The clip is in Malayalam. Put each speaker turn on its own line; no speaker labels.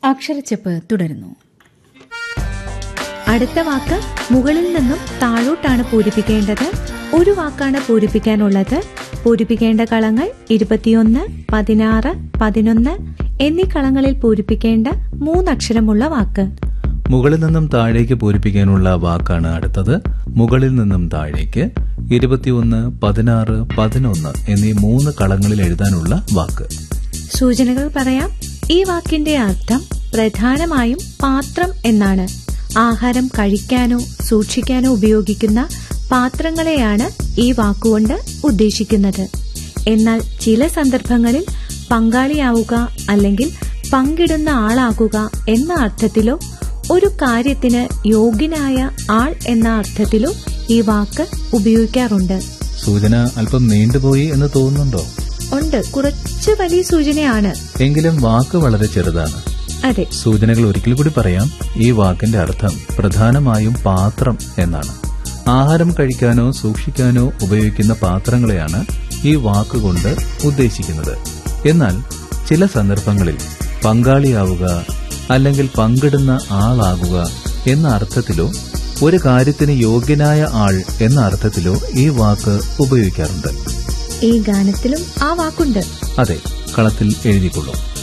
അക്ഷരച്ചെപ്പ് തുടരുന്നു അടുത്ത വാക്ക് മുകളിൽ നിന്നും താഴോട്ടാണ് പൂരിപ്പിക്കേണ്ടത് ഒരു വാക്കാണ് പൂരിപ്പിക്കാനുള്ളത് പൂരിപ്പിക്കേണ്ട കളങ്ങൾ ഇരുപത്തിയൊന്ന് പതിനാറ് പതിനൊന്ന് എന്നീ കളങ്ങളിൽ പൂരിപ്പിക്കേണ്ട മൂന്നക്ഷരമുള്ള വാക്ക്
മുകളിൽ നിന്നും താഴേക്ക് പൂരിപ്പിക്കാനുള്ള വാക്കാണ് അടുത്തത് മുകളിൽ നിന്നും താഴേക്ക് ഇരുപത്തിയൊന്ന് പതിനാറ് പതിനൊന്ന് എന്നീ മൂന്ന് കളങ്ങളിൽ എഴുതാനുള്ള വാക്ക്
സൂചനകൾ പറയാം ഈ വാക്കിന്റെ അർത്ഥം പ്രധാനമായും പാത്രം എന്നാണ് ആഹാരം കഴിക്കാനോ സൂക്ഷിക്കാനോ ഉപയോഗിക്കുന്ന പാത്രങ്ങളെയാണ് ഈ വാക്കുകൊണ്ട് ഉദ്ദേശിക്കുന്നത് എന്നാൽ ചില സന്ദർഭങ്ങളിൽ പങ്കാളിയാവുക അല്ലെങ്കിൽ പങ്കിടുന്ന ആളാകുക എന്ന അർത്ഥത്തിലോ ഒരു കാര്യത്തിന് യോഗ്യനായ ആൾ എന്ന അർത്ഥത്തിലോ ഈ വാക്ക് ഉപയോഗിക്കാറുണ്ട്
സൂചന അല്പം നീണ്ടുപോയി എന്ന് തോന്നുന്നുണ്ടോ
ഉണ്ട് കുറച്ച് വലിയ സൂചനയാണ്
എങ്കിലും വാക്ക് വളരെ ചെറുതാണ്
അതെ
സൂചനകൾ ഒരിക്കൽ കൂടി പറയാം ഈ വാക്കിന്റെ അർത്ഥം പ്രധാനമായും പാത്രം എന്നാണ് ആഹാരം കഴിക്കാനോ സൂക്ഷിക്കാനോ ഉപയോഗിക്കുന്ന പാത്രങ്ങളെയാണ് ഈ വാക്കുകൊണ്ട് ഉദ്ദേശിക്കുന്നത് എന്നാൽ ചില സന്ദർഭങ്ങളിൽ പങ്കാളിയാവുക അല്ലെങ്കിൽ പങ്കിടുന്ന ആളാകുക എന്ന അർത്ഥത്തിലോ ഒരു കാര്യത്തിന് യോഗ്യനായ ആൾ എന്ന അർത്ഥത്തിലോ ഈ വാക്ക് ഉപയോഗിക്കാറുണ്ട്
ഈ ഗാനത്തിലും ആ വാക്കുണ്ട്
അതെ കളത്തിൽ എഴുതിക്കൊള്ളും